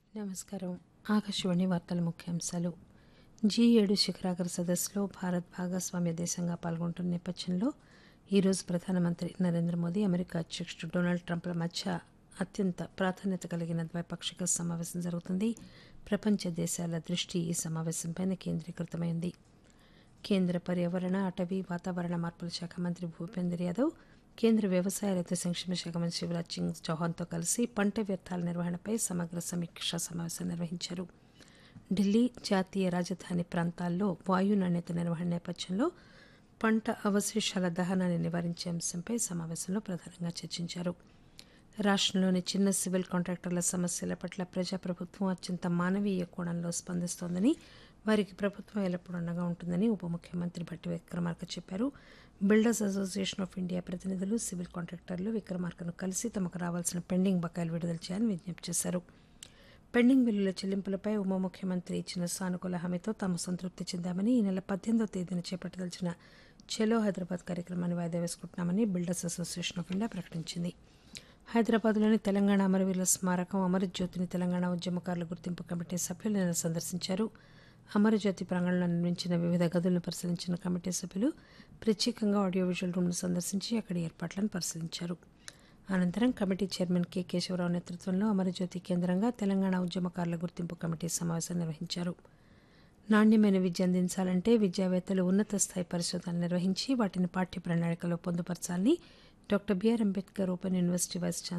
నమస్కారం ఆకాశవాణి వార్తల ముఖ్యాంశాలు జీ ఏడు శిఖరాగ్ర సదస్సులో భారత్ భాగస్వామ్య దేశంగా పాల్గొంటున్న నేపథ్యంలో ఈరోజు ప్రధానమంత్రి నరేంద్ర మోదీ అమెరికా అధ్యక్షుడు డొనాల్డ్ ట్రంప్ల మధ్య అత్యంత ప్రాధాన్యత కలిగిన ద్వైపాక్షిక సమావేశం జరుగుతుంది ప్రపంచ దేశాల దృష్టి ఈ సమావేశంపైన కేంద్రీకృతమైంది కేంద్ర పర్యావరణ అటవీ వాతావరణ మార్పుల శాఖ మంత్రి భూపేందర్ యాదవ్ కేంద్ర వ్యవసాయ రైతు సంక్షేమ శాఖ మంత్రి శివరాజ్ సింగ్ చౌహాన్తో కలిసి పంట వ్యర్థాల నిర్వహణపై సమగ్ర సమీక్షా సమావేశం నిర్వహించారు ఢిల్లీ జాతీయ రాజధాని ప్రాంతాల్లో వాయు నాణ్యత నిర్వహణ నేపథ్యంలో పంట అవశేషాల దహనాన్ని నివారించే అంశంపై సమావేశంలో ప్రధానంగా చర్చించారు రాష్టంలోని చిన్న సివిల్ కాంట్రాక్టర్ల సమస్యల పట్ల ప్రజాప్రభుత్వం అత్యంత మానవీయ కోణంలో స్పందిస్తోందని వారికి ప్రభుత్వం ఎల్లప్పుడూ అండగా ఉంటుందని ఉప ముఖ్యమంత్రి భట్టి విక్రమార్క చెప్పారు బిల్డర్స్ అసోసియేషన్ ఆఫ్ ఇండియా ప్రతినిధులు సివిల్ కాంట్రాక్టర్లు విక్రమార్కను కలిసి తమకు రావాల్సిన పెండింగ్ బకాయిలు విడుదల చేయాలని విజ్ఞప్తి చేశారు పెండింగ్ బిల్లుల చెల్లింపులపై ఉప ముఖ్యమంత్రి ఇచ్చిన సానుకూల హామీతో తాము సంతృప్తి చెందామని ఈ నెల పద్దెనిమిదో తేదీన చేపట్టదలిచిన చలో హైదరాబాద్ కార్యక్రమాన్ని వాయిదా వేసుకుంటున్నామని బిల్డర్స్ అసోసియేషన్ ఆఫ్ ఇండియా ప్రకటించింది హైదరాబాద్లోని తెలంగాణ అమరవీరుల స్మారకం అమరజ్యోతిని తెలంగాణ ఉద్యమకారుల గుర్తింపు కమిటీ సభ్యులు నిన్న సందర్శించారు అమరజ్యోతి ప్రాంగణంలో నిర్మించిన వివిధ గదులను పరిశీలించిన కమిటీ సభ్యులు ప్రత్యేకంగా ఆడియో విజువల్ రూమ్ను సందర్శించి అక్కడి ఏర్పాట్లను పరిశీలించారు అనంతరం కమిటీ చైర్మన్ కె కేశవరావు నేతృత్వంలో అమరజ్యోతి కేంద్రంగా తెలంగాణ ఉద్యమకారుల గుర్తింపు కమిటీ సమావేశం నిర్వహించారు నాణ్యమైన విద్య అందించాలంటే విద్యావేత్తలు ఉన్నత స్థాయి పరిశోధనలు నిర్వహించి వాటిని పాఠ్య ప్రణాళికలో పొందుపరచాలని doctor B R Ambedkar open university vice chancellor